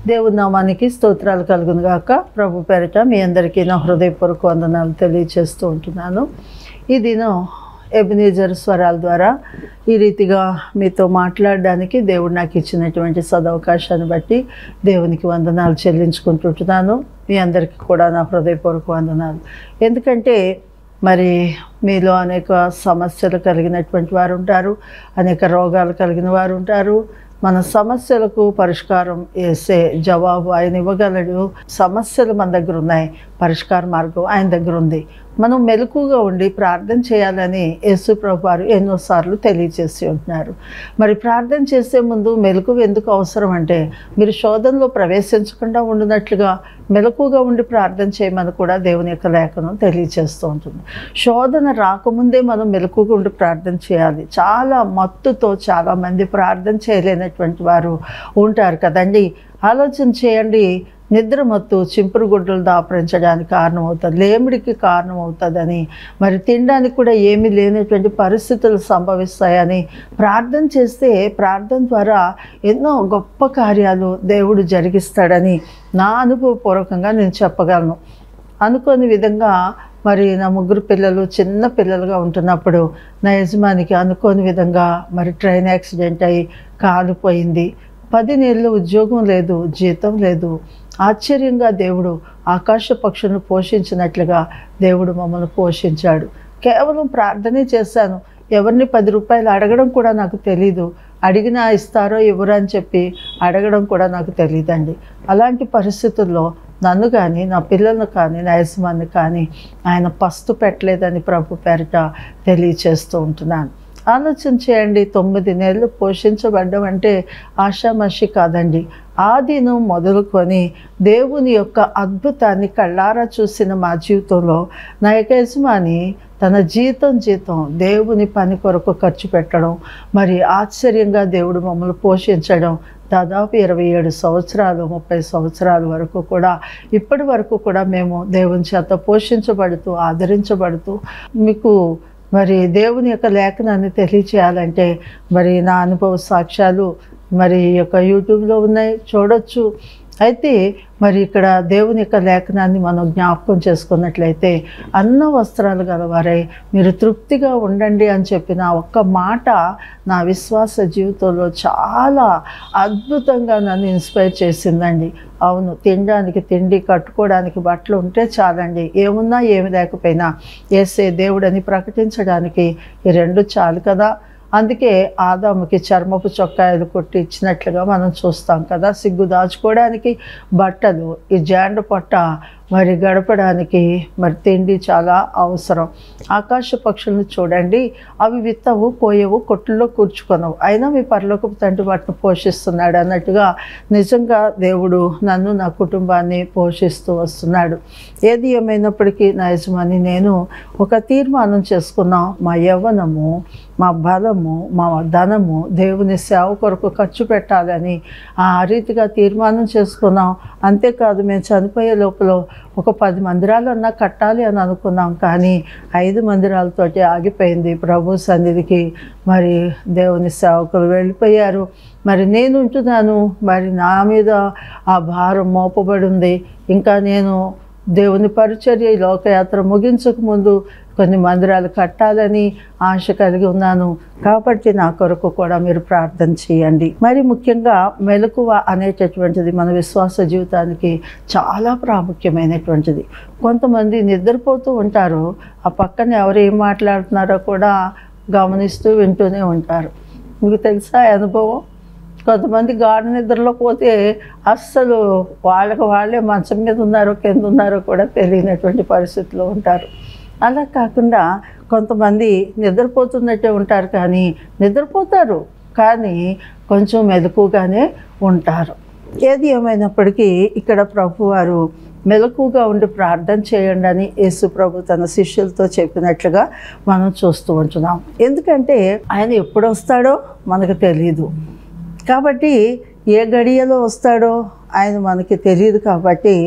దేవుని నామానికి స్తోత్రాలు కలుగును గాక ప్రభు పేరిట మీ అందరికీ నా హృదయపూర్వక వందనాలు తెలియచేస్తూ ఉంటున్నాను ఈ దినం ఎబినేజర్ స్వరాల ద్వారా ఈ రీతిగా మీతో మాట్లాడడానికి దేవుడు నాకు ఇచ్చినటువంటి సదవకాశాన్ని బట్టి దేవునికి వందనాలు చెల్లించుకుంటుంటున్నాను మీ అందరికీ కూడా నా హృదయపూర్వక వందనాలు ఎందుకంటే మరి మీలో అనేక సమస్యలు కలిగినటువంటి వారు ఉంటారు అనేక రోగాలు కలిగిన వారు ఉంటారు మన సమస్యలకు పరిష్కారం వేసే జవాబు ఆయన ఇవ్వగలడు సమస్యలు మన దగ్గర ఉన్నాయి పరిష్కార మార్గం ఆయన దగ్గర ఉంది మనం మెలకుగా ఉండి ప్రార్థన చేయాలని యేసు ప్రభు వారు ఎన్నోసార్లు తెలియజేసి ఉంటున్నారు మరి ప్రార్థన చేసే ముందు మెలకు ఎందుకు అవసరం అంటే మీరు శోధనలో ప్రవేశించకుండా ఉండినట్లుగా మెలకుగా ఉండి ప్రార్థన చేయమని కూడా దేవుని యొక్క లేఖనం తెలియజేస్తూ ఉంటుంది శోధన రాకముందే మనం మెలకుగా ఉండి ప్రార్థన చేయాలి చాలా మత్తుతో చాలామంది ప్రార్థన చేయలేనటువంటి వారు ఉంటారు కదండి ఆలోచన చేయండి నిద్రమత్తు చింపురు గుడ్డలు దాపరించడానికి కారణమవుతుంది లేమిడికి కారణమవుతుందని మరి తినడానికి కూడా ఏమీ లేనటువంటి పరిస్థితులు సంభవిస్తాయని ప్రార్థన చేస్తే ప్రార్థన ద్వారా ఎన్నో గొప్ప కార్యాలు దేవుడు జరిగిస్తాడని నా అనుభవపూర్వకంగా నేను చెప్పగలను అనుకోని విధంగా మరి నా ముగ్గురు పిల్లలు చిన్న పిల్లలుగా ఉంటున్నప్పుడు నా యజమానికి అనుకోని విధంగా మరి ట్రైన్ యాక్సిడెంట్ అయ్యి కాలిపోయింది పది నెలలు ఉద్యోగం లేదు జీతం లేదు ఆశ్చర్యంగా దేవుడు ఆకాశ పక్షులను పోషించినట్లుగా దేవుడు మమ్మల్ని పోషించాడు కేవలం ప్రార్థనే చేశాను ఎవరిని పది రూపాయలు అడగడం కూడా నాకు తెలీదు అడిగినా ఇస్తారో ఇవ్వరో అని చెప్పి అడగడం కూడా నాకు తెలియదండి అలాంటి పరిస్థితుల్లో నన్ను కానీ నా పిల్లలను కానీ నా యజమాన్ని కానీ ఆయన పస్తు పెట్టలేదని ప్రభు పేరిట తెలియచేస్తూ ఉంటున్నాను ఆలోచన చేయండి తొమ్మిది నెలలు పోషించబడ్డం అంటే ఆషామాషి కాదండి ఆ దినం మొదలుకొని దేవుని యొక్క అద్భుతాన్ని కళ్ళారా చూసిన మా జీవితంలో నా యొక్క యజమాని తన జీతం జీతం దేవుని పని కొరకు ఖర్చు పెట్టడం మరి ఆశ్చర్యంగా దేవుడు మమ్మల్ని పోషించడం దాదాపు ఇరవై ఏడు సంవత్సరాలు ముప్పై సంవత్సరాల వరకు కూడా ఇప్పటి వరకు కూడా మేము దేవుని చేత పోషించబడుతూ ఆదరించబడుతూ మీకు మరి దేవుని యొక్క లేఖనాన్ని తెలియచేయాలంటే మరి నా అనుభవ సాక్ష్యాలు మరి ఈ యొక్క యూట్యూబ్లో ఉన్నాయి చూడొచ్చు అయితే మరి ఇక్కడ దేవుని యొక్క లేఖనాన్ని మనం జ్ఞాపకం చేసుకున్నట్లయితే అన్న వస్త్రాలు గలవారై మీరు తృప్తిగా ఉండండి అని చెప్పిన ఒక్క మాట నా విశ్వాస జీవితంలో చాలా అద్భుతంగా నన్ను ఇన్స్పైర్ చేసిందండి అవును తినడానికి తిండి కట్టుకోవడానికి బట్టలు ఉంటే చాలండి ఏమున్నా ఏమి లేకపోయినా ఏసే దేవుడని ప్రకటించడానికి ఈ రెండు చాలు కదా అందుకే ఆదాముకి చర్మపు చొక్కాయలు కొట్టి ఇచ్చినట్లుగా మనం చూస్తాం కదా సిగ్గు దాచుకోవడానికి బట్టలు ఈ జాండ పొట్ట మరి గడపడానికి మరి తిండి చాలా అవసరం ఆకాశ పక్షులను చూడండి అవి విత్తవు కోయవు కొట్టుల్లో కూర్చుకొనవు అయినా మీ పరలోకపు తండ్రి వాటిని పోషిస్తున్నాడు అన్నట్టుగా నిజంగా దేవుడు నన్ను నా కుటుంబాన్ని పోషిస్తూ వస్తున్నాడు ఏది ఏమైనప్పటికీ నా యజమాని నేను ఒక తీర్మానం చేసుకున్నాం మా యవ్వనము మా బలము మా ధనము దేవుని సేవ కొరకు ఖర్చు పెట్టాలని ఆ రీతిగా తీర్మానం చేసుకున్నాం అంతేకాదు మేము చనిపోయే లోపల ఒక పది మందిరాలన్నా కట్టాలి అని అనుకున్నాం కానీ ఐదు మందిరాలతోటి ఆగిపోయింది ప్రభు సన్నిధికి మరి దేవుని సేవకులు వెళ్ళిపోయారు మరి నేను ఉంటున్నాను మరి నా మీద ఆ భారం మోపబడి ఉంది ఇంకా నేను దేవుని పరిచర్య ఈ లోకయాత్ర ముగించక ముందు కొన్ని మందిరాలు కట్టాలని ఆశ కలిగి ఉన్నాను కాబట్టి నా కొరకు కూడా మీరు ప్రార్థన చేయండి మరి ముఖ్యంగా మెలకువ అనేటటువంటిది మన విశ్వాస జీవితానికి చాలా ప్రాముఖ్యమైనటువంటిది కొంతమంది నిద్రపోతూ ఉంటారు ఆ పక్కన ఎవరు ఏం మాట్లాడుతున్నారో కూడా గమనిస్తూ వింటూనే ఉంటారు మీకు తెలుసా ఈ అనుభవం కొంతమంది గాఢ నిద్రలో పోతే అస్సలు వాళ్ళకి వాళ్ళే మంచం మీద ఉన్నారో కింద ఉన్నారో కూడా తెలియనటువంటి పరిస్థితిలో ఉంటారు అలా కాకుండా కొంతమంది నిద్రపోతున్నట్టే ఉంటారు కానీ నిద్రపోతారు కానీ కొంచెం మెలకుగానే ఉంటారు ఏది ఏమైనప్పటికీ ఇక్కడ ప్రభువారు మెలకుగా ఉండి ప్రార్థన చేయండి అని యేసు ప్రభు తన శిష్యులతో చెప్పినట్లుగా మనం చూస్తూ ఉంటున్నాం ఎందుకంటే ఆయన ఎప్పుడు వస్తాడో మనకు తెలియదు కాబట్టి ఏ గడియలో వస్తాడో ఆయన మనకి తెలియదు కాబట్టి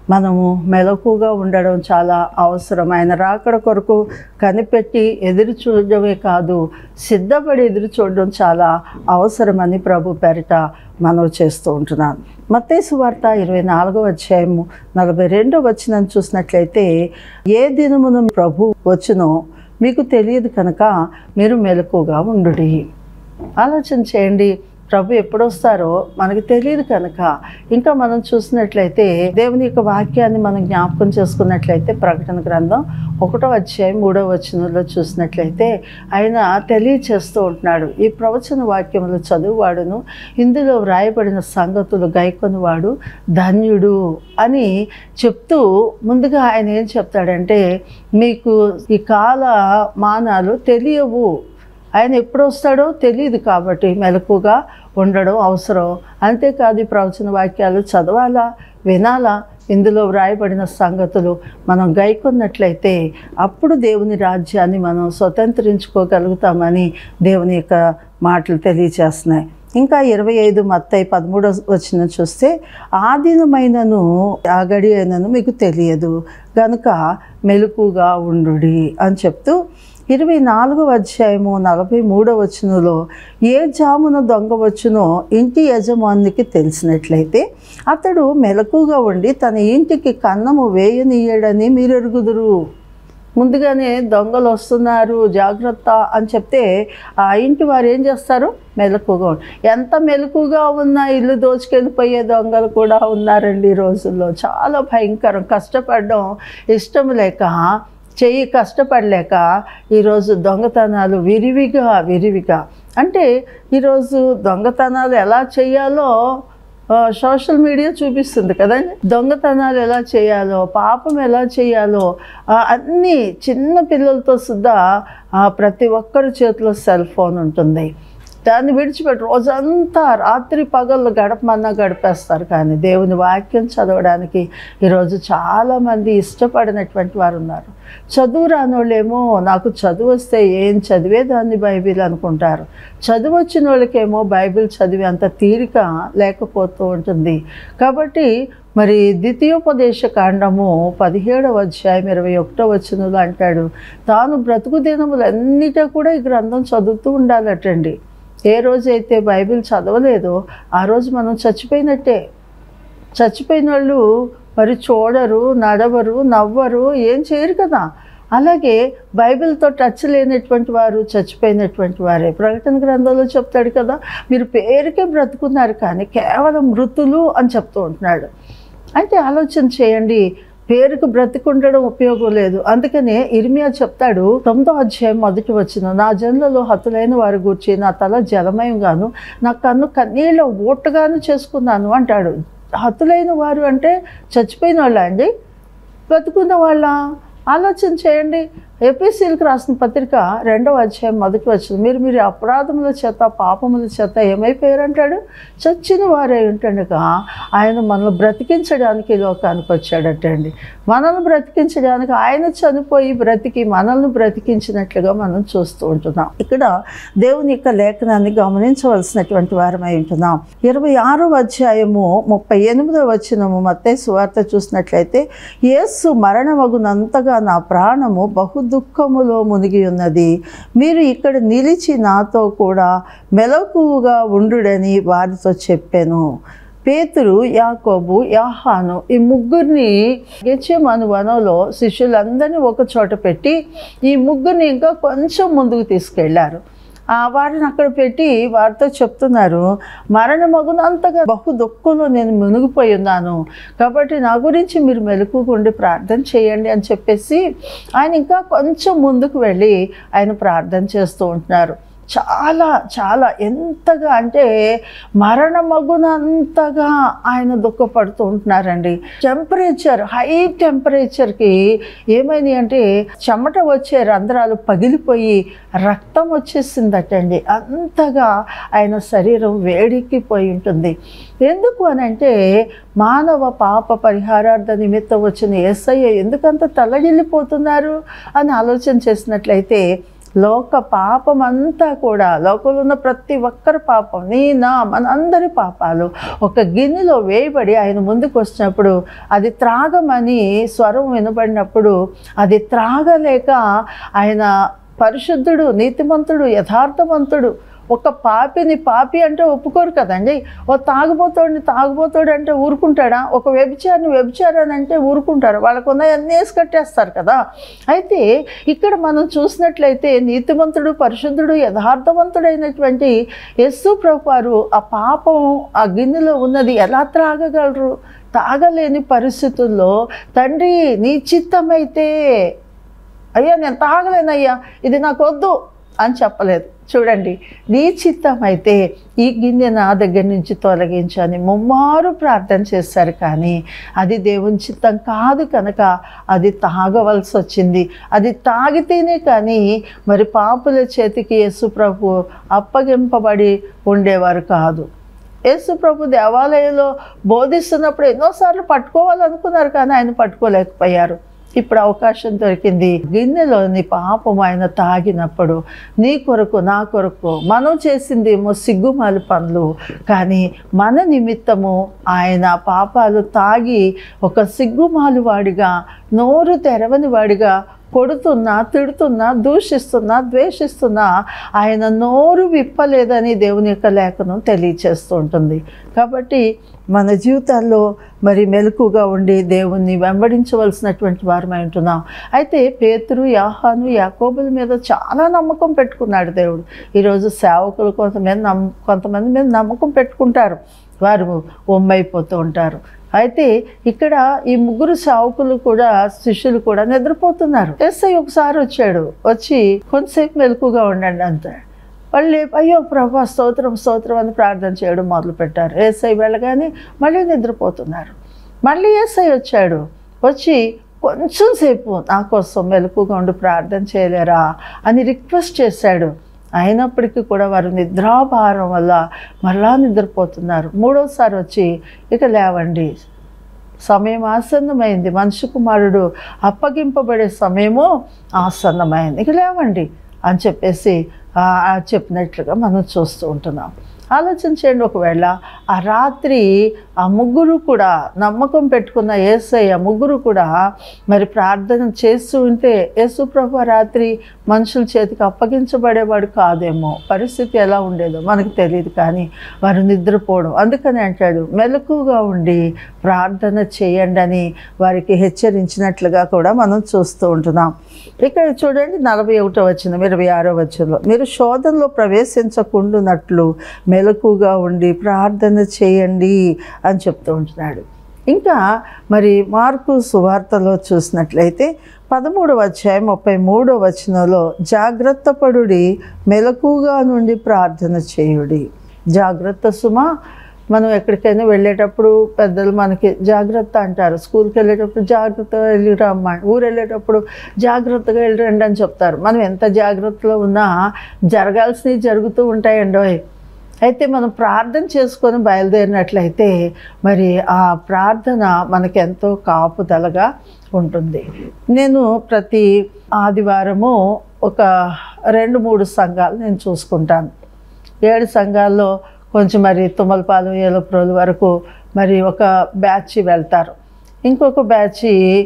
మనము మెలకుగా ఉండడం చాలా అవసరం ఆయన రాకడ కొరకు కనిపెట్టి ఎదురు చూడడమే కాదు సిద్ధపడి ఎదురు చూడడం చాలా అవసరమని ప్రభు పేరిట మనవి చేస్తూ ఉంటున్నాను మత్తేసు వార్త ఇరవై నాలుగో అధ్యాయము నలభై రెండో వచ్చిన చూసినట్లయితే ఏ దినమున ప్రభు వచ్చునో మీకు తెలియదు కనుక మీరు మెలకుగా ఉండుడి ఆలోచన చేయండి ప్రభు ఎప్పుడు వస్తారో మనకి తెలియదు కనుక ఇంకా మనం చూసినట్లయితే దేవుని యొక్క వాక్యాన్ని మనం జ్ఞాపకం చేసుకున్నట్లయితే ప్రకటన గ్రంథం ఒకటో అధ్యాయం మూడో వచనంలో చూసినట్లయితే ఆయన తెలియచేస్తూ ఉంటున్నాడు ఈ ప్రవచన వాక్యములు చదువువాడును ఇందులో వ్రాయబడిన సంగతులు గైకొనివాడు ధన్యుడు అని చెప్తూ ముందుగా ఆయన ఏం చెప్తాడంటే మీకు ఈ కాల మానాలు తెలియవు ఆయన ఎప్పుడు వస్తాడో తెలియదు కాబట్టి మెలకుగా ఉండడం అవసరం అంతేకాదు ఈ ప్రవచన వాక్యాలు చదవాలా వినాలా ఇందులో వ్రాయబడిన సంగతులు మనం గైకొన్నట్లయితే అప్పుడు దేవుని రాజ్యాన్ని మనం స్వతంత్రించుకోగలుగుతామని దేవుని యొక్క మాటలు తెలియచేస్తున్నాయి ఇంకా ఇరవై ఐదు మత్తై పదమూడో వచ్చిన చూస్తే ఆ దినమైనను ఆ గడి అయినను మీకు తెలియదు గనుక మెలకుగా ఉండుడి అని చెప్తూ ఇరవై నాలుగవ అధ్యాయము నలభై మూడవ వచనంలో ఏ జామున దొంగ వచ్చునో ఇంటి యజమానికి తెలిసినట్లయితే అతడు మెలకుగా ఉండి తన ఇంటికి కన్నము వేయనీయడని మీరు ఎరుగుదురు ముందుగానే దొంగలు వస్తున్నారు జాగ్రత్త అని చెప్తే ఆ ఇంటి వారు ఏం చేస్తారు మెలకుగా ఉం- ఎంత మెలకుగా ఉన్నా ఇల్లు దోచుకెళ్ళిపోయే దొంగలు కూడా ఉన్నారండి ఈ రోజుల్లో చాలా భయంకరం కష్టపడడం ఇష్టం లేక చెయ్యి కష్టపడలేక ఈరోజు దొంగతనాలు విరివిగా విరివిగా అంటే ఈరోజు దొంగతనాలు ఎలా చేయాలో ఆ, సోషల్ మీడియా చూపిస్తుంది కదండి దొంగతనాలు ఎలా చేయాలో పాపం ఎలా చేయాలో ఆ, అన్నీ చిన్న పిల్లలతో సుద్ధా ఆ, ప్రతి ఒక్కరి చేతిలో సెల్ ఫోన్ ఉంటుంది దాన్ని విడిచిపెట్టి రోజంతా రాత్రి పగళ్ళు గడపమన్నా గడిపేస్తారు కానీ దేవుని వాక్యం చదవడానికి ఈరోజు చాలామంది ఇష్టపడినటువంటి వారు ఉన్నారు చదువు రానోళ్ళేమో నాకు చదువు వస్తే ఏం చదివేదాన్ని బైబిల్ అనుకుంటారు చదువు వచ్చిన వాళ్ళకేమో బైబిల్ చదివే అంత తీరిక లేకపోతూ ఉంటుంది కాబట్టి మరి ద్వితీయోపదేశ కాండము పదిహేడవ అధ్యాయం ఇరవై ఒకటో వచనంలో అంటాడు తాను బ్రతుకు దినములన్నిటా కూడా ఈ గ్రంథం చదువుతూ ఉండాలటండి ఏ రోజైతే బైబిల్ చదవలేదో ఆ రోజు మనం చచ్చిపోయినట్టే చచ్చిపోయిన వాళ్ళు మరి చూడరు నడవరు నవ్వరు ఏం చేయరు కదా అలాగే బైబిల్తో టచ్ లేనటువంటి వారు చచ్చిపోయినటువంటి వారే ప్రకటన గ్రంథంలో చెప్తాడు కదా మీరు పేరుకే బ్రతుకున్నారు కానీ కేవలం మృతులు అని చెప్తూ ఉంటున్నాడు అంటే ఆలోచన చేయండి పేరుకు బ్రతికుండడం ఉపయోగం లేదు అందుకనే ఇర్మియా చెప్తాడు తొమ్మిదో అధ్యాయం మొదటి వచ్చిన నా జన్లలో హతులైన వారి గురించి నా తల జలమయంగాను నా కన్ను కన్నీళ్ళ ఊటగాను చేసుకున్నాను అంటాడు హతులైన వారు అంటే చచ్చిపోయిన వాళ్ళ అండి బ్రతుకున్న వాళ్ళ ఆలోచన చేయండి ఎపిసీలకు రాసిన పత్రిక రెండవ అధ్యాయం మొదటి వచ్చింది మీరు మీరు అపరాధముల చేత పాపముల చేత ఏమైపోయారంటాడు చచ్చిన వారే ఉంటుండగా ఆయన మనల్ని బ్రతికించడానికి ఈ లోకానికి వచ్చాడటండి మనల్ని బ్రతికించడానికి ఆయన చనిపోయి బ్రతికి మనల్ని బ్రతికించినట్లుగా మనం చూస్తూ ఉంటున్నాం ఇక్కడ దేవుని యొక్క లేఖనాన్ని గమనించవలసినటువంటి వారమై ఉంటున్నాం ఇరవై ఆరో అధ్యాయము ముప్పై ఎనిమిదో వచ్చినము మత్తయి సువార్త చూసినట్లయితే యేసు మరణమగునంతగా నా ప్రాణము బహు దుఃఖములో మునిగి ఉన్నది మీరు ఇక్కడ నిలిచి నాతో కూడా మెలకుగా ఉండుడని వారితో చెప్పాను పేతురు యాకోబు యాహాను ఈ ముగ్గురిని గెచ్చమను వనంలో శిష్యులందరినీ ఒక చోట పెట్టి ఈ ముగ్గురిని ఇంకా కొంచెం ముందుకు తీసుకెళ్లారు ఆ వారిని అక్కడ పెట్టి వారితో చెప్తున్నారు మరణ మగునంతగా బహు దుఃఖంలో నేను మునిగిపోయి ఉన్నాను కాబట్టి నా గురించి మీరు మెలకుకుండి ప్రార్థన చేయండి అని చెప్పేసి ఆయన ఇంకా కొంచెం ముందుకు వెళ్ళి ఆయన ప్రార్థన చేస్తూ ఉంటున్నారు చాలా చాలా ఎంతగా అంటే మరణమగునంతగా ఆయన దుఃఖపడుతూ ఉంటున్నారండి టెంపరేచర్ హై టెంపరేచర్కి ఏమైంది అంటే చెమట వచ్చే రంధ్రాలు పగిలిపోయి రక్తం వచ్చేసిందటండి అంతగా ఆయన శరీరం వేడెక్కిపోయి ఉంటుంది ఎందుకు అని అంటే మానవ పాప పరిహారార్థ నిమిత్తం వచ్చిన ఏసయ్య ఎందుకంత తల్లడిల్లిపోతున్నారు అని ఆలోచన చేసినట్లయితే లోక పాపం అంతా కూడా లోకంలో ఉన్న ప్రతి ఒక్కరి పాపం నీ నా మనందరి పాపాలు ఒక గిన్నెలో వేయబడి ఆయన ముందుకు వచ్చినప్పుడు అది త్రాగమని స్వరం వినబడినప్పుడు అది త్రాగలేక ఆయన పరిశుద్ధుడు నీతిమంతుడు యథార్థవంతుడు ఒక పాపిని పాపి అంటే ఒప్పుకోరు కదండి ఓ తాగుబోతోడిని తాగుబోతోడు అంటే ఊరుకుంటాడా ఒక వ్యభిచారిని వ్యభిచారని అంటే ఊరుకుంటారు వాళ్ళకు అన్నీ వేసి కట్టేస్తారు కదా అయితే ఇక్కడ మనం చూసినట్లయితే నీతిమంతుడు పరిశుద్ధుడు యథార్థవంతుడైనటువంటి యస్సు ప్రభు వారు ఆ పాపం ఆ గిన్నెలో ఉన్నది ఎలా త్రాగగలరు తాగలేని పరిస్థితుల్లో తండ్రి నీ చిత్తమైతే అయ్యా నేను తాగలేనయ్యా ఇది నాకు వద్దు అని చెప్పలేదు చూడండి నీ చిత్తం అయితే ఈ గిన్నె నా దగ్గర నుంచి తొలగించని ముమ్మారు ప్రార్థన చేశారు కానీ అది దేవుని చిత్తం కాదు కనుక అది తాగవలసి వచ్చింది అది తాగితేనే కానీ మరి పాపుల చేతికి యేసు ప్రభు అప్పగింపబడి ఉండేవారు కాదు యేసు ప్రభు దేవాలయంలో బోధిస్తున్నప్పుడు ఎన్నోసార్లు పట్టుకోవాలనుకున్నారు కానీ ఆయన పట్టుకోలేకపోయారు ఇప్పుడు అవకాశం దొరికింది గిన్నెలోని పాపం ఆయన తాగినప్పుడు నీ కొరకు నా కొరకు మనం చేసిందేమో సిగ్గుమాలి పనులు కానీ మన నిమిత్తము ఆయన పాపాలు తాగి ఒక సిగ్గుమాలు వాడిగా నోరు తెరవని వాడిగా కొడుతున్నా తిడుతున్నా దూషిస్తున్నా ద్వేషిస్తున్నా ఆయన నోరు విప్పలేదని దేవుని యొక్క లేఖనం తెలియచేస్తూ ఉంటుంది కాబట్టి మన జీవితాల్లో మరి మెలకుగా ఉండి దేవుణ్ణి వెంబడించవలసినటువంటి వారమై ఉంటున్నాం అయితే పేతురు యాహాను యాకోబుల మీద చాలా నమ్మకం పెట్టుకున్నాడు దేవుడు ఈరోజు సేవకులు కొంతమంది నమ్ కొంతమంది మీద నమ్మకం పెట్టుకుంటారు వారు ఒమ్మైపోతూ ఉంటారు అయితే ఇక్కడ ఈ ముగ్గురు సావుకులు కూడా శిష్యులు కూడా నిద్రపోతున్నారు ఎస్ఐ ఒకసారి వచ్చాడు వచ్చి కొంతసేపు మెలకుగా ఉండండి అంతే వాళ్ళు లేపి, అయ్యో ప్రభా స్తోత్రం స్తోత్రం అని ప్రార్థన చేయడం మొదలుపెట్టారు ఏసై వెళ్ళగానే మళ్ళీ నిద్రపోతున్నారు మళ్ళీ ఏసై వచ్చాడు వచ్చి కొంచెం సేపు నా కోసం మెలకుగా ఉండి ప్రార్థన చేయలేరా అని రిక్వెస్ట్ చేశాడు అయినప్పటికీ కూడా వారు నిద్రాభారం వల్ల మరలా నిద్రపోతున్నారు మూడోసారి వచ్చి ఇక లేవండి సమయం ఆసన్నమైంది మనిషి కుమారుడు అప్పగింపబడే సమయము ఆసన్నమైంది ఇక లేవండి అని చెప్పేసి ఆ, ఆ చెప్పినట్లుగా మనం చూస్తూ ఉంటున్నాం ఆలోచన చేయండి ఒకవేళ ఆ రాత్రి ఆ ముగ్గురు కూడా నమ్మకం పెట్టుకున్న ఏసయ్య ముగ్గురు కూడా మరి ప్రార్థన చేస్తూ ఉంటే యేసు ప్రభు ఆ రాత్రి మనుషుల చేతికి అప్పగించబడేవాడు కాదేమో పరిస్థితి ఎలా ఉండేదో మనకు తెలియదు కానీ వారు నిద్రపోవడం అందుకని అంటాడు మెలకుగా ఉండి ప్రార్థన చేయండి అని వారికి హెచ్చరించినట్లుగా కూడా మనం చూస్తూ ఉంటున్నాం ఇక్కడ చూడండి నలభై ఒకటో వచ్చిన ఇరవై ఆరో వచ్చిన మీరు శోధనలో ప్రవేశించకుండానట్లు మెలకుగా ఉండి ప్రార్థన చేయండి అని చెప్తూ ఉంటున్నాడు ఇంకా మరి మార్కు సువార్తలో చూసినట్లయితే పదమూడవ అధ్యాయం ముప్పై మూడో వచనంలో జాగ్రత్త పడుడి మెలకుగా నుండి ప్రార్థన చేయుడి జాగ్రత్త సుమ మనం ఎక్కడికైనా వెళ్ళేటప్పుడు పెద్దలు మనకి జాగ్రత్త అంటారు స్కూల్కి వెళ్ళేటప్పుడు జాగ్రత్తగా వెళ్ళి రమ్మ ఊరు వెళ్ళేటప్పుడు జాగ్రత్తగా వెళ్ళరండి అని చెప్తారు మనం ఎంత జాగ్రత్తలో ఉన్నా జరగాల్సినవి జరుగుతూ ఉంటాయండోయ్ అయితే మనం ప్రార్థన చేసుకొని బయలుదేరినట్లయితే మరి ఆ ప్రార్థన మనకెంతో కాపుదలగా ఉంటుంది నేను ప్రతి ఆదివారము ఒక రెండు మూడు సంఘాలు నేను చూసుకుంటాను ఏడు సంఘాల్లో కొంచెం మరి తుమ్మలపాలు ఏలప్రోలు వరకు మరి ఒక బ్యాచ్ వెళ్తారు ఇంకొక బ్యాచ్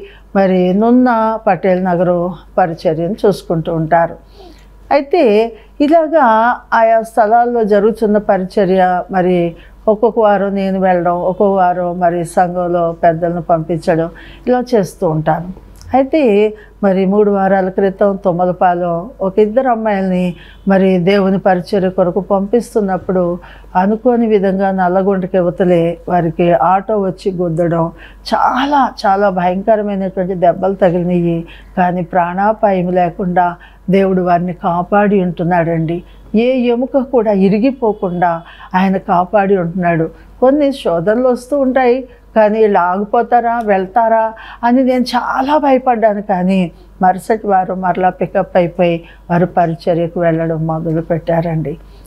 మరి నున్న పటేల్ నగరు పరిచర్యను చూసుకుంటూ ఉంటారు అయితే ఇలాగా ఆయా స్థలాల్లో జరుగుతున్న పరిచర్య మరి ఒక్కొక్క వారం నేను వెళ్ళడం ఒక్కొక్క వారం మరి సంఘంలో పెద్దలను పంపించడం ఇలా చేస్తూ ఉంటాను అయితే మరి మూడు వారాల క్రితం తుమ్మలపాలెం ఒక ఇద్దరు అమ్మాయిల్ని మరి దేవుని పరిచర్య కొరకు పంపిస్తున్నప్పుడు అనుకోని విధంగా నల్లగొండకి యువతలే వారికి ఆటో వచ్చి గుద్దడం చాలా చాలా భయంకరమైనటువంటి దెబ్బలు తగిలినాయి కానీ ప్రాణాపాయం లేకుండా దేవుడు వారిని కాపాడి ఉంటున్నాడండి ఏ ఎముక కూడా ఇరిగిపోకుండా ఆయన కాపాడి ఉంటున్నాడు కొన్ని శోధనలు వస్తూ ఉంటాయి కానీ వీళ్ళు ఆగిపోతారా వెళ్తారా అని నేను చాలా భయపడ్డాను కానీ మరుసటి వారు మరలా పికప్ అయిపోయి వారు పరిచర్యకు వెళ్ళడం మొదలు పెట్టారండి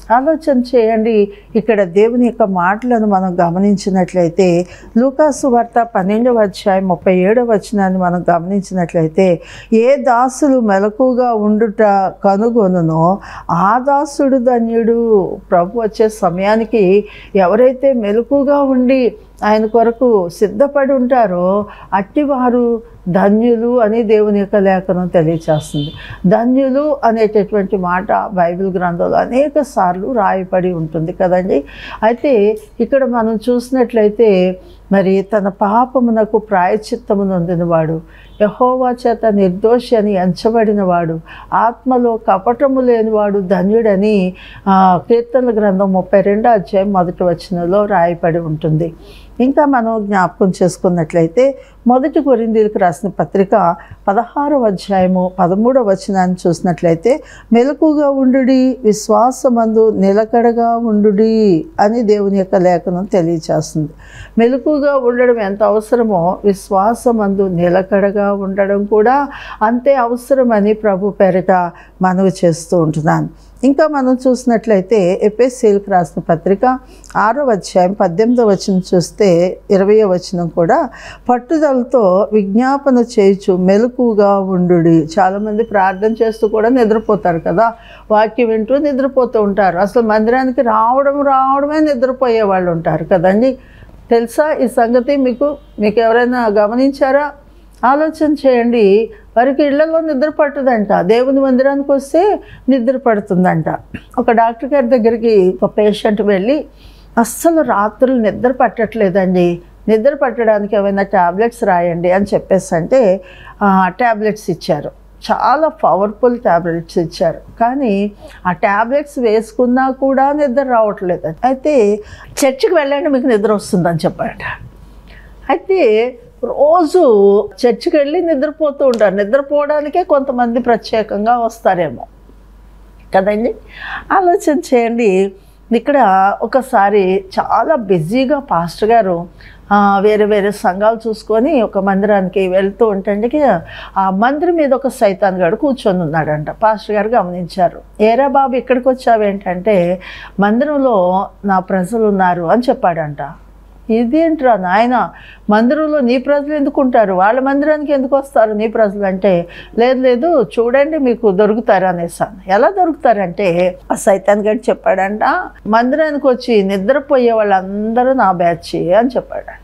ఆలోచన చేయండి ఇక్కడ దేవుని యొక్క మాటలను మనం గమనించినట్లయితే లూకాసు వార్త పన్నెండవ అధ్యాయం ముప్పై ఏడవ వచనాన్ని మనం గమనించినట్లయితే ఏ దాసులు మెలకుగా ఉండుట కనుగొనునో ఆ దాసుడు ధన్యుడు ప్రభు వచ్చే సమయానికి ఎవరైతే మెలకుగా ఉండి ఆయన కొరకు సిద్ధపడి ఉంటారో అట్టివారు ధన్యులు అని దేవుని యొక్క లేఖనం తెలియచేస్తుంది ధన్యులు అనేటటువంటి మాట బైబిల్ గ్రంథంలో అనేక సార్లు రాయబడి ఉంటుంది కదండి అయితే ఇక్కడ మనం చూసినట్లయితే మరి తన పాపమునకు ప్రాయచిత్తము నొందినవాడు యహోవా చేత నిర్దోషి అని ఎంచబడినవాడు ఆత్మలో కపటము లేనివాడు ధన్యుడని ఆ, కీర్తనల గ్రంథం ముప్పై రెండో అధ్యాయం మొదటి వచనంలో రాయబడి ఉంటుంది ఇంకా మనం జ్ఞాపకం చేసుకున్నట్లయితే మొదటి కొరిందీలకు రాసిన పత్రిక పదహారవ అధ్యాయము పదమూడవ వచనాన్ని చూసినట్లయితే మెలకుగా ఉండుడి విశ్వాసమందు నిలకడగా ఉండుడి అని దేవుని యొక్క లేఖనం తెలియచేస్తుంది మెలకుగా ఉండడం ఎంత అవసరమో విశ్వాసమందు నిలకడగా ఉండడం కూడా అంతే అవసరమని ప్రభు పేరిట మనవి చేస్తూ ఉంటున్నాను ఇంకా మనం చూసినట్లయితే ఎపిఎస్సీలకు రాసిన పత్రిక ఆరో అధ్యాయం పద్దెనిమిదో వచనం చూస్తే ఇరవయో వచనం కూడా పట్టుదలతో విజ్ఞాపన చేయుచు మెలకుగా ఉండుడి చాలామంది ప్రార్థన చేస్తూ కూడా నిద్రపోతారు కదా వాక్యం వింటూ నిద్రపోతూ ఉంటారు అసలు మందిరానికి రావడం రావడమే నిద్రపోయే వాళ్ళు ఉంటారు కదండి తెలుసా ఈ సంగతి మీకు మీకు ఎవరైనా గమనించారా ఆలోచన చేయండి వారికి ఇళ్లలో నిద్ర పట్టదంట దేవుని మందిరానికి వస్తే నిద్ర పడుతుందంట ఒక డాక్టర్ గారి దగ్గరికి ఒక పేషెంట్ వెళ్ళి అస్సలు రాత్రులు నిద్ర పట్టట్లేదండి నిద్ర పట్టడానికి ఏమైనా ట్యాబ్లెట్స్ రాయండి అని చెప్పేసి అంటే ట్యాబ్లెట్స్ ఇచ్చారు చాలా పవర్ఫుల్ ట్యాబ్లెట్స్ ఇచ్చారు కానీ ఆ ట్యాబ్లెట్స్ వేసుకున్నా కూడా నిద్ర రావట్లేదు అయితే చర్చికి వెళ్ళండి మీకు నిద్ర వస్తుందని చెప్పారట అయితే రోజు చర్చికి వెళ్ళి నిద్రపోతూ ఉంటారు నిద్రపోవడానికే కొంతమంది ప్రత్యేకంగా వస్తారేమో కదండి ఆలోచన చేయండి ఇక్కడ ఒకసారి చాలా బిజీగా పాస్టర్ గారు ఆ, వేరే వేరే సంఘాలు చూసుకొని ఒక మందిరానికి వెళ్తూ ఉంటే ఆ మందిరం మీద ఒక సైతాన్ గాడు కూర్చొని ఉన్నాడంట పాస్టర్ గారు గమనించారు ఏరా బాబు ఇక్కడికి వచ్చావేంటంటే మందిరంలో నా ప్రజలు ఉన్నారు అని చెప్పాడంట ఇదేంట్రా నాయన మందిరంలో నీ ప్రజలు ఎందుకు ఉంటారు వాళ్ళ మందిరానికి ఎందుకు వస్తారు నీ ప్రజలు అంటే లేదు లేదు చూడండి మీకు దొరుకుతారు అనేసాను ఎలా దొరుకుతారంటే ఆ సైతాన్ గడి చెప్పాడంట మందిరానికి వచ్చి నిద్రపోయే వాళ్ళందరూ నా బ్యాచ్ అని చెప్పాడంట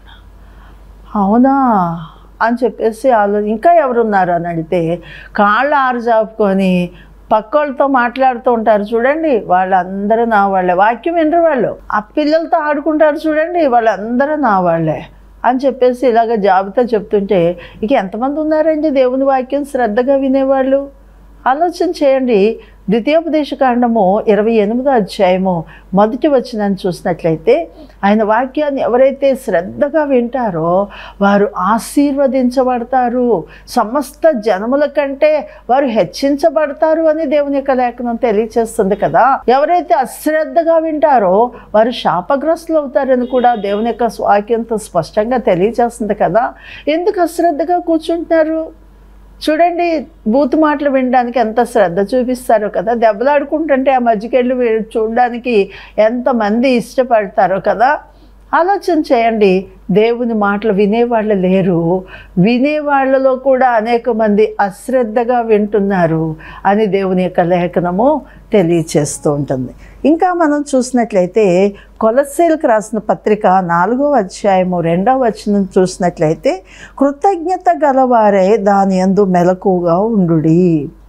అవునా అని చెప్పేసి ఆలో ఇంకా ఎవరున్నారు అని అడిగితే కాళ్ళు ఆరు జాపుకొని పక్కోళ్ళతో మాట్లాడుతూ ఉంటారు చూడండి వాళ్ళందరూ నా వాళ్ళే వాక్యం వినరు వాళ్ళు ఆ పిల్లలతో ఆడుకుంటారు చూడండి వాళ్ళందరూ నా వాళ్ళే అని చెప్పేసి ఇలాగ జాబితా చెప్తుంటే ఇక ఎంతమంది ఉన్నారండి దేవుని వాక్యం శ్రద్ధగా వినేవాళ్ళు ఆలోచన చేయండి ద్వితీయోపదేశ కాండము ఇరవై ఎనిమిదో అధ్యాయము మొదటి వచనాన్ని చూసినట్లయితే ఆయన వాక్యాన్ని ఎవరైతే శ్రద్ధగా వింటారో వారు ఆశీర్వదించబడతారు సమస్త జనముల కంటే వారు హెచ్చించబడతారు అని దేవుని యొక్క లేఖనం తెలియచేస్తుంది కదా ఎవరైతే అశ్రద్ధగా వింటారో వారు శాపగ్రస్తులు అవుతారని కూడా దేవుని యొక్క వాక్యంతో స్పష్టంగా తెలియచేస్తుంది కదా ఎందుకు అశ్రద్ధగా కూర్చుంటున్నారు చూడండి బూతు మాటలు వినడానికి ఎంత శ్రద్ధ చూపిస్తారో కదా దెబ్బలాడుకుంటుంటే ఆ మధ్యకెళ్ళి వీ- చూడడానికి ఎంతమంది ఇష్టపడతారో కదా ఆలోచన చేయండి దేవుని మాటలు వినేవాళ్ళు లేరు వినేవాళ్ళలో కూడా అనేక మంది అశ్రద్ధగా వింటున్నారు అని దేవుని యొక్క లేఖనము తెలియచేస్తూ ఉంటుంది ఇంకా మనం చూసినట్లయితే కొలసేలకు రాసిన పత్రిక నాలుగో అధ్యాయము రెండవ వచనం చూసినట్లయితే కృతజ్ఞత గలవారే దాని యందు మెలకుగా ఉండుడి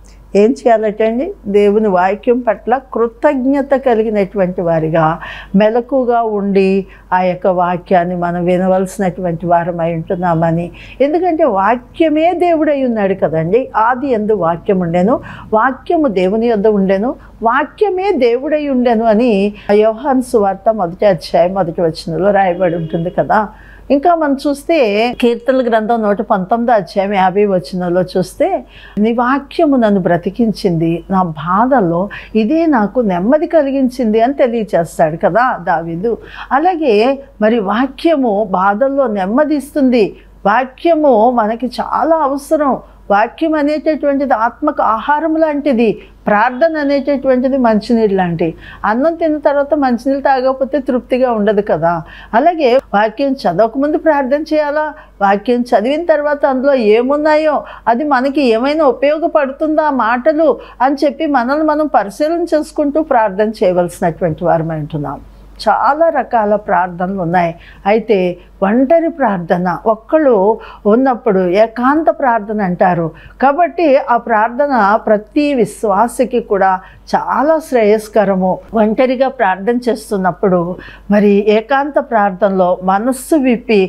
ఏం చేయాలటండి దేవుని వాక్యం పట్ల కృతజ్ఞత కలిగినటువంటి వారిగా మెలకుగా ఉండి ఆ యొక్క వాక్యాన్ని మనం వినవలసినటువంటి వారమై ఉంటున్నామని ఎందుకంటే వాక్యమే దేవుడై ఉన్నాడు కదండి ఆది ఎందు వాక్యం ఉండెను వాక్యము దేవుని యొద్ద ఉండెను వాక్యమే దేవుడై ఉండెను అని యోహాన్ సువార్త మొదటి అధ్యాయం మొదటి వచనంలో రాయబడి ఉంటుంది కదా ఇంకా మనం చూస్తే కీర్తనల గ్రంథం నూట పంతొమ్మిది అధ్యాయం యాభై వచనంలో చూస్తే నీ వాక్యము నన్ను బ్రతికించింది నా బాధల్లో ఇదే నాకు నెమ్మది కలిగించింది అని తెలియచేస్తాడు కదా దావీదు అలాగే మరి వాక్యము బాధల్లో నెమ్మదిస్తుంది వాక్యము మనకి చాలా అవసరం వాక్యం అనేటటువంటిది ఆత్మకు ఆహారం లాంటిది ప్రార్థన అనేటటువంటిది మంచినీళ్ళు లాంటి అన్నం తిన్న తర్వాత మంచినీళ్ళు తాగకపోతే తృప్తిగా ఉండదు కదా అలాగే వాక్యం చదవకముందు ప్రార్థన చేయాలా వాక్యం చదివిన తర్వాత అందులో ఏమున్నాయో అది మనకి ఏమైనా ఉపయోగపడుతుందా ఆ మాటలు అని చెప్పి మనల్ని మనం పరిశీలన చేసుకుంటూ ప్రార్థన చేయవలసినటువంటి వారమై ఉంటున్నాం చాలా రకాల ప్రార్థనలు ఉన్నాయి అయితే ఒంటరి ప్రార్థన ఒక్కళ్ళు ఉన్నప్పుడు ఏకాంత ప్రార్థన అంటారు కాబట్టి ఆ ప్రార్థన ప్రతి విశ్వాసకి కూడా చాలా శ్రేయస్కరము ఒంటరిగా ప్రార్థన చేస్తున్నప్పుడు మరి ఏకాంత ప్రార్థనలో మనస్సు విప్పి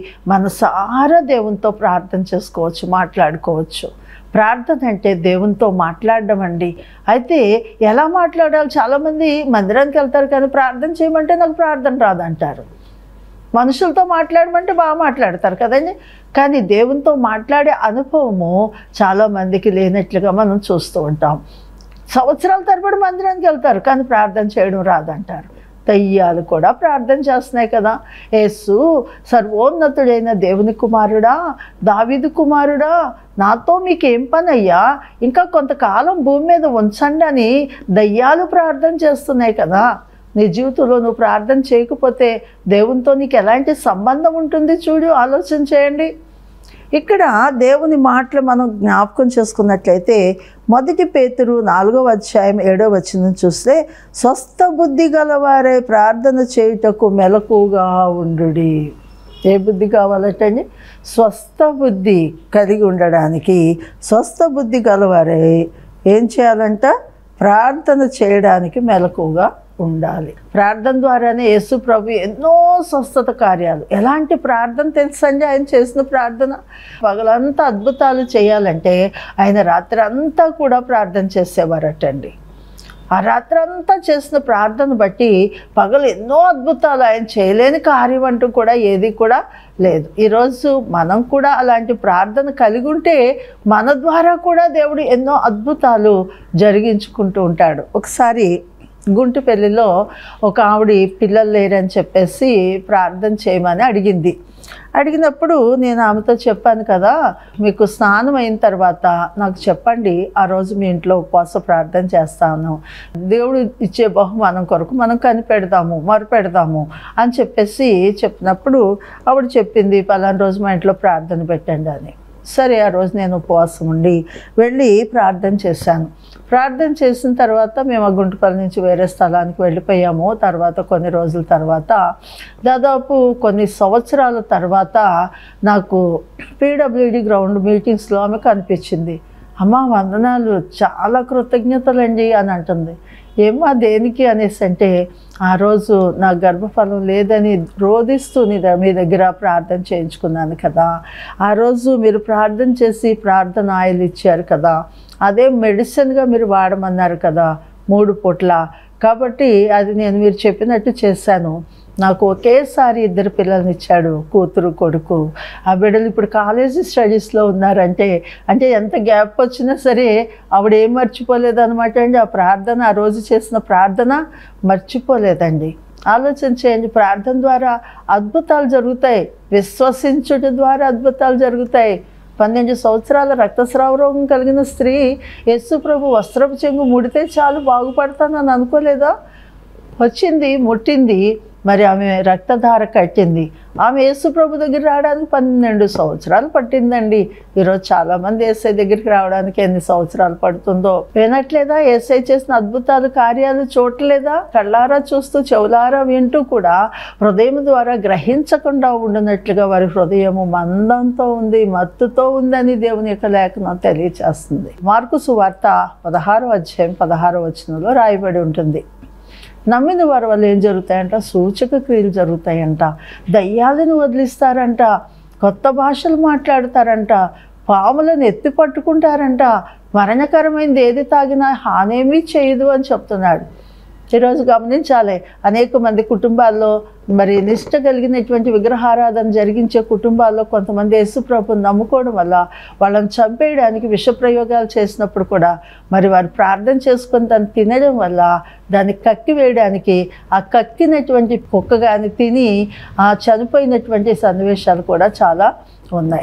మనసారా దేవునితో ప్రార్థన చేసుకోవచ్చు మాట్లాడుకోవచ్చు ప్రార్థన అంటే దేవునితో మాట్లాడడం అండి అయితే ఎలా మాట్లాడాలి చాలామంది మందిరానికి వెళ్తారు కానీ ప్రార్థన చేయమంటే నాకు ప్రార్థన రాదంటారు మనుషులతో మాట్లాడమంటే బాగా మాట్లాడతారు కదండి కానీ దేవునితో మాట్లాడే అనుభవము చాలామందికి లేనట్లుగా మనం చూస్తూ ఉంటాం సంవత్సరాల తరబడి మందిరానికి వెళ్తారు కానీ ప్రార్థన చేయడం రాదంటారు దయ్యాలు కూడా ప్రార్థన చేస్తున్నాయి కదా యేసు సర్వోన్నతుడైన దేవుని కుమారుడా దావిదు కుమారుడా నాతో మీకేం పని అయ్యా ఇంకా కొంతకాలం భూమి మీద ఉంచండి అని దయ్యాలు ప్రార్థన చేస్తున్నాయి కదా నీ జీవితంలో నువ్వు ప్రార్థన చేయకపోతే దేవునితో నీకు ఎలాంటి సంబంధం ఉంటుంది చూడు ఆలోచన చేయండి ఇక్కడ దేవుని మాటలు మనం జ్ఞాపకం చేసుకున్నట్లయితే మొదటి పేతురు నాలుగవ అధ్యాయం ఏడవ వచనం చూస్తే స్వస్థ బుద్ధి గలవారే ప్రార్థన చేయుటకు మెలకుగా ఉండుడి ఏ బుద్ధి కావాలంటే స్వస్థ బుద్ధి కలిగి ఉండడానికి స్వస్థ బుద్ధి గలవారే ఏం చేయాలంట ప్రార్థన చేయడానికి మెలకుగా ఉండాలి ప్రార్థన ద్వారానే యేసు ప్రభు ఎన్నో స్వస్థత కార్యాలు ఎలాంటి ప్రార్థన తెలుసండి ఆయన చేసిన ప్రార్థన పగలంతా అద్భుతాలు చేయాలంటే ఆయన రాత్రి అంతా కూడా ప్రార్థన చేసేవారటండి ఆ రాత్రంతా చేసిన ప్రార్థన బట్టి పగలు ఎన్నో అద్భుతాలు ఆయన చేయలేని కార్యం అంటూ కూడా ఏది కూడా లేదు ఈరోజు మనం కూడా అలాంటి ప్రార్థన కలిగి ఉంటే మన ద్వారా కూడా దేవుడు ఎన్నో అద్భుతాలు జరిగించుకుంటూ ఉంటాడు ఒకసారి గుంటు పెళ్లిలో ఒక ఆవిడ పిల్లలు లేరని చెప్పేసి ప్రార్థన చేయమని అడిగింది అడిగినప్పుడు నేను ఆమెతో చెప్పాను కదా మీకు స్నానం అయిన తర్వాత నాకు చెప్పండి ఆ రోజు మీ ఇంట్లో ఉపవాస ప్రార్థన చేస్తాను దేవుడు ఇచ్చే బహుమానం కొరకు మనం కనిపెడదాము మరుపెడదాము అని చెప్పేసి చెప్పినప్పుడు ఆవిడ చెప్పింది పలానా రోజు మా ఇంట్లో ప్రార్థన పెట్టండి అని సరే ఆ రోజు నేను ఉపవాసం ఉండి వెళ్ళి ప్రార్థన చేశాను ప్రార్థన చేసిన తర్వాత మేము ఆ గుంటుపల్లి నుంచి వేరే స్థలానికి వెళ్ళిపోయాము తర్వాత కొన్ని రోజుల తర్వాత దాదాపు కొన్ని సంవత్సరాల తర్వాత నాకు పీడబ్ల్యూడి గ్రౌండ్ మీటింగ్స్లో ఆమె కనిపించింది అమ్మ వందనాలు చాలా కృతజ్ఞతలండి అని అంటుంది ఏమో దేనికి అనేసి అంటే ఆ రోజు నా గర్భఫలం లేదని రోధిస్తూ నీ ద- మీ దగ్గర ప్రార్థన చేయించుకున్నాను కదా ఆ రోజు మీరు ప్రార్థన చేసి ప్రార్థన ఆయిల్ ఇచ్చారు కదా అదే మెడిసిన్గా మీరు వాడమన్నారు కదా మూడు పూట్ల కాబట్టి అది నేను మీరు చెప్పినట్టు చేశాను నాకు ఒకేసారి ఇద్దరు పిల్లల్ని ఇచ్చాడు కూతురు కొడుకు ఆ బిడ్డలు ఇప్పుడు కాలేజీ స్టడీస్లో ఉన్నారంటే అంటే ఎంత గ్యాప్ వచ్చినా సరే ఆవిడ ఏం మర్చిపోలేదు అనమాట అండి ఆ ప్రార్థన ఆ రోజు చేసిన ప్రార్థన మర్చిపోలేదండి ఆలోచన చేయండి ప్రార్థన ద్వారా అద్భుతాలు జరుగుతాయి విశ్వసించుట ద్వారా అద్భుతాలు జరుగుతాయి పన్నెండు సంవత్సరాల రక్తస్రావ రోగం కలిగిన స్త్రీ యేసు ప్రభు వస్త్రపు చెంగు ముడితే చాలు బాగుపడతానని అనుకోలేదా వచ్చింది ముట్టింది మరి ఆమె రక్తధార కట్టింది ఆమె యేసు ప్రభు దగ్గర రావడానికి పన్నెండు సంవత్సరాలు పట్టిందండి ఈరోజు చాలామంది ఏసై దగ్గరికి రావడానికి ఎన్ని సంవత్సరాలు పడుతుందో వినట్లేదా ఏసై చేసిన అద్భుతాలు కార్యాలు చూడలేదా కళ్ళారా చూస్తూ చెవులారా వింటూ కూడా హృదయం ద్వారా గ్రహించకుండా ఉండినట్లుగా వారి హృదయము మందంతో ఉంది మత్తుతో ఉందని దేవుని యొక్క లేఖనం తెలియచేస్తుంది మార్కు సువార్త పదహారో అధ్యాయం పదహారో వచనంలో రాయబడి ఉంటుంది నమ్మిన వారి వల్ల ఏం జరుగుతాయంట సూచక క్రియలు జరుగుతాయంట దయ్యాలను వదిలిస్తారంట కొత్త భాషలు మాట్లాడతారంట పాములను ఎత్తి పట్టుకుంటారంట మరణకరమైనది ఏది తాగినా హానేమీ చేయదు అని చెప్తున్నాడు ఈరోజు గమనించాలి అనేక మంది కుటుంబాల్లో మరి నిష్ట కలిగినటువంటి విగ్రహారాధన జరిగించే కుటుంబాల్లో కొంతమంది యేసుప్రభుని నమ్ముకోవడం వల్ల వాళ్ళని చంపేయడానికి విష ప్రయోగాలు చేసినప్పుడు కూడా మరి వారు ప్రార్థన చేసుకొని దాన్ని తినడం వల్ల దాన్ని కక్కి వేయడానికి ఆ కక్కినటువంటి కుక్క కానీ తిని ఆ చనిపోయినటువంటి సన్నివేశాలు కూడా చాలా ఉన్నాయి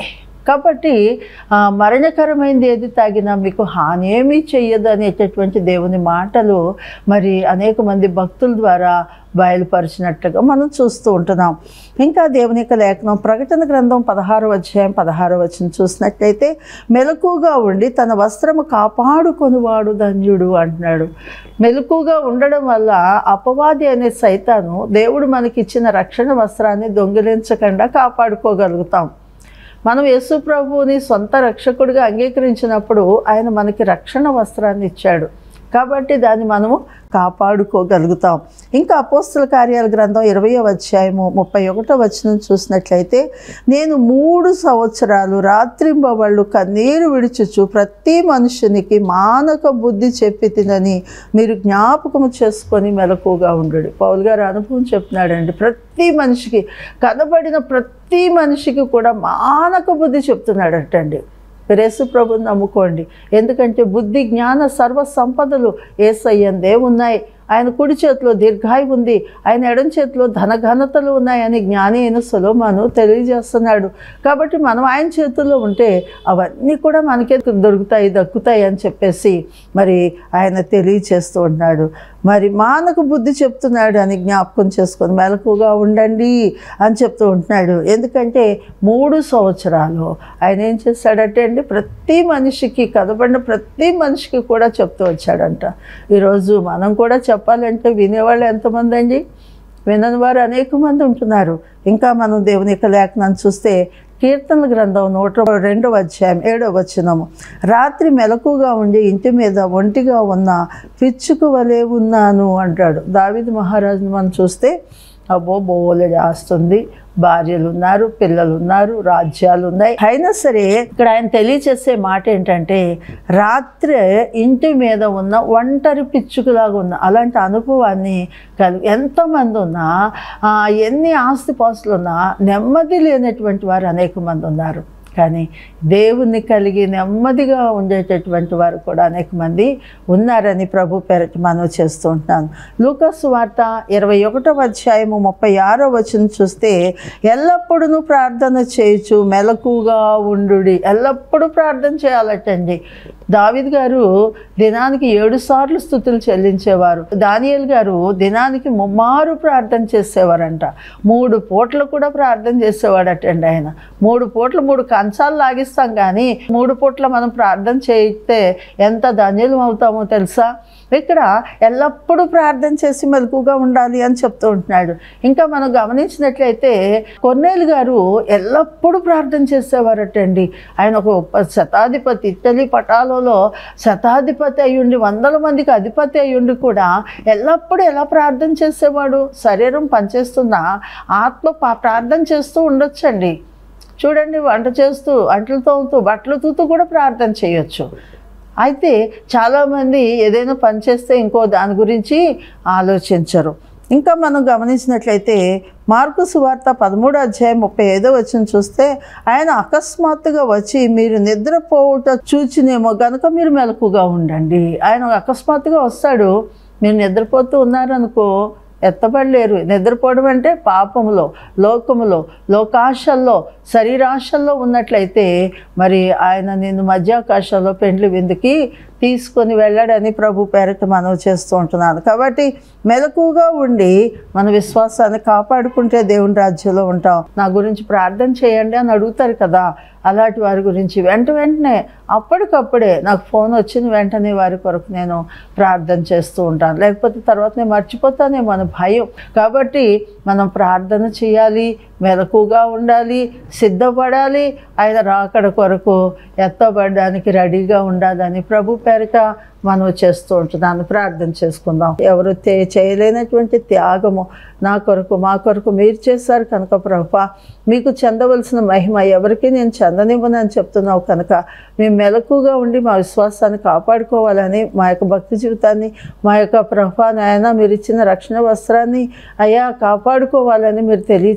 కాబట్టి ఆ, మరణకరమైనది ఏది తాగినా మీకు హాని ఏమీ చెయ్యదు అనేటటువంటి దేవుని మాటలు మరి అనేక మంది భక్తుల ద్వారా బయలుపరిచినట్లుగా మనం చూస్తూ ఉంటున్నాం ఇంకా దేవుని యొక్క లేఖనం ప్రకటన గ్రంథం పదహారు అధ్యాయం పదహారు వచ్చిన చూసినట్లయితే మెలకుగా ఉండి తన వస్త్రము కాపాడుకొనివాడు ధన్యుడు అంటున్నాడు మెలకుగా ఉండడం వల్ల అపవాది అనే సైతాను దేవుడు మనకిచ్చిన రక్షణ వస్త్రాన్ని దొంగిలించకుండా కాపాడుకోగలుగుతాం మనం యేసు ప్రభువుని సొంత రక్షకుడిగా అంగీకరించినప్పుడు ఆయన మనకి రక్షణ వస్త్రాన్ని ఇచ్చాడు కాబట్టి దాన్ని మనము కాపాడుకోగలుగుతాం ఇంకా అపోస్తుల కార్యాల గ్రంథం ఇరవయో అధ్యాయము ముప్పై ఒకటో వచనం చూసినట్లయితే నేను మూడు సంవత్సరాలు రాత్రింబవళ్ళు కన్నీరు విడుచుచు ప్రతి మనుషునికి మానక బుద్ధి చెప్పి తినని మీరు జ్ఞాపకము చేసుకొని మెలకుగా ఉండడు పౌల్ గారు అనుభవం చెప్తున్నాడండి ప్రతి మనిషికి కనబడిన ప్రతి మనిషికి కూడా మానక బుద్ధి చెప్తున్నాడటండి యేసు ప్రభుని నమ్ముకోండి ఎందుకంటే బుద్ధి జ్ఞాన సర్వ సంపదలు ఏసయ్యందే ఉన్నాయి ఆయన కుడి చేతిలో దీర్ఘాయు ఉంది ఆయన ఎడం చేతిలో ధనఘనతలు ఉన్నాయని జ్ఞాని అయిన సులోమాను తెలియజేస్తున్నాడు కాబట్టి మనం ఆయన చేతుల్లో ఉంటే అవన్నీ కూడా మనకే దొరుకుతాయి దక్కుతాయి అని చెప్పేసి మరి ఆయన తెలియచేస్తూ ఉన్నాడు మరి మానకు బుద్ధి చెప్తున్నాడు అని జ్ఞాపకం చేసుకొని మెలకుగా ఉండండి అని చెప్తూ ఉంటున్నాడు ఎందుకంటే మూడు సంవత్సరాలు ఆయన ఏం చేశాడంటే అండి ప్రతి మనిషికి కనబడిన ప్రతి మనిషికి కూడా చెప్తూ వచ్చాడంట ఈరోజు మనం కూడా చెప్పాలంటే వినేవాళ్ళు ఎంతమంది అండి వినని వారు అనేక మంది ఉంటున్నారు ఇంకా మనం దేవుని యొక్క లేఖనాన్ని చూస్తే కీర్తనల గ్రంథం నూట రెండవ అధ్యాయం ఏడవ వచనము రాత్రి మెలకుగా ఉండి ఇంటి మీద ఒంటిగా ఉన్న పిచ్చుకు వలె ఉన్నాను అంటాడు దావిది మహారాజుని మనం చూస్తే అబ్బో బోలె ఆస్తుంది భార్యలు ఉన్నారు పిల్లలు ఉన్నారు రాజ్యాలు ఉన్నాయి అయినా సరే ఇక్కడ ఆయన తెలియచేసే మాట ఏంటంటే రాత్రి ఇంటి మీద ఉన్న ఒంటరి పిచ్చుకులాగా ఉన్న అలాంటి అనుభవాన్ని కలిగి ఎంతమంది ఉన్నా ఆ, ఎన్ని ఆస్తిపాస్తులు ఉన్నా నెమ్మది లేనటువంటి వారు అనేక మంది ఉన్నారు కానీ దేవుణ్ణి కలిగి నెమ్మదిగా ఉండేటటువంటి వారు కూడా అనేక మంది ఉన్నారని ప్రభు పేరటి మనం చేస్తూ ఉంటున్నాను లూకస్ వార్త ఇరవై ఒకటవ అధ్యాయము ముప్పై ఆరో వచ్చిన చూస్తే ఎల్లప్పుడూ ప్రార్థన చేయొచ్చు మెలకుగా ఉండుడి ఎల్లప్పుడూ ప్రార్థన చేయాలటండి దావిద్ గారు దినానికి ఏడు సార్లు స్థుతులు చెల్లించేవారు దానియేల్ గారు దినానికి ముమ్మారు ప్రార్థన చేసేవారంట మూడు పూటలు కూడా ప్రార్థన చేసేవాడటండి ఆయన మూడు పూటలు మూడు కంచాలు లాగిస్తాం కానీ మూడు పూట్ల మనం ప్రార్థన చేయితే ఎంత ధన్యులం అవుతామో తెలుసా ఇక్కడ ఎల్లప్పుడూ ప్రార్థన చేసి మెలకుగా ఉండాలి అని చెప్తూ ఉంటున్నాడు ఇంకా మనం గమనించినట్లయితే కొన్నేలు గారు ఎల్లప్పుడూ ప్రార్థన చేసేవారటండి ఆయన ఒక శతాధిపతి ఇటలీ పటాలలో శతాధిపతి అయ్యుండి వందల మందికి అధిపతి అయ్యుండి కూడా ఎల్లప్పుడూ ఎలా ప్రార్థన చేసేవాడు శరీరం పనిచేస్తున్నా ఆత్మ పా- ప్రార్థన చేస్తూ ఉండొచ్చండి చూడండి వంట చేస్తూ అంట్లు తోముతూ బట్టలు తూతూ కూడా ప్రార్థన చేయొచ్చు అయితే చాలామంది ఏదైనా పని చేస్తే ఇంకో దాని గురించి ఆలోచించరు ఇంకా మనం గమనించినట్లయితే మార్కు సువార్త పదమూడు అధ్యాయం ముప్పై ఐదో వచ్చిన చూస్తే ఆయన అకస్మాత్తుగా వచ్చి మీరు నిద్రపోవుట చూచినేమో గనుక మీరు మెలకుగా ఉండండి ఆయన అకస్మాత్తుగా వస్తాడు మీరు నిద్రపోతూ ఉన్నారనుకో ఎత్తబడలేరు నిద్రపోవడం అంటే పాపములో లోకములో లోకాశల్లో శరీరాశల్లో ఉన్నట్లయితే మరి ఆయన నిన్ను మధ్యాకాశంలో పెండ్లి విందుకి తీసుకొని వెళ్ళాడని ప్రభు పేరట మనం చేస్తూ ఉంటున్నాను కాబట్టి మెలకుగా ఉండి మన విశ్వాసాన్ని కాపాడుకుంటే దేవుని రాజ్యంలో ఉంటాం నా గురించి ప్రార్థన చేయండి అని అడుగుతారు కదా అలాంటి వారి గురించి వెంట వెంటనే అప్పటికప్పుడే నాకు ఫోన్ వచ్చిన వెంటనే వారి కొరకు నేను ప్రార్థన చేస్తూ ఉంటాను లేకపోతే తర్వాత నేను మర్చిపోతానేమో అని భయం కాబట్టి మనం ప్రార్థన చేయాలి మెలకుగా ఉండాలి సిద్ధపడాలి ఆయన రాకడ కొరకు ఎత్తబడడానికి రెడీగా ఉండాలని ప్రభు పేరిట మనం చేస్తూ ఉంటున్నాను ప్రార్థన చేసుకుందాం ఎవరు తే- చేయలేనటువంటి త్యాగము నా కొరకు మా కొరకు మీరు చేశారు కనుక ప్రభా మీకు చెందవలసిన మహిమ ఎవరికి నేను చెందనివ్వనని చెప్తున్నావు కనుక మేము మెలకుగా ఉండి మా విశ్వాసాన్ని కాపాడుకోవాలని మా యొక్క భక్తి జీవితాన్ని మా యొక్క ప్రభా నాయన మీరు ఇచ్చిన రక్షణ వస్త్రాన్ని అయ్యా కాపాడుకోవాలని మీరు తెలియచేస్తూ ఉంటారు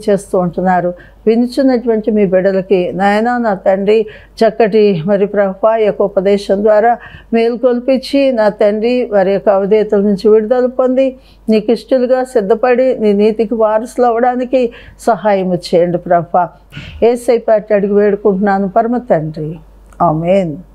ఉంటున్నారు వినిచున్నటువంటి మీ బిడ్డలకి నాయన నా తండ్రి చక్కటి మరి ప్రభా యొక్క ఉపదేశం ద్వారా మేల్కొల్పించి నా తండ్రి వారి యొక్క అవధేతల నుంచి విడుదల పొంది నీకు ఇష్టలుగా సిద్ధపడి నీ నీతికి వారసులు అవ్వడానికి సహాయం చేయండి ప్రభా ఏసై పాటి అడిగి వేడుకుంటున్నాను పరమ తండ్రి ఆమెన్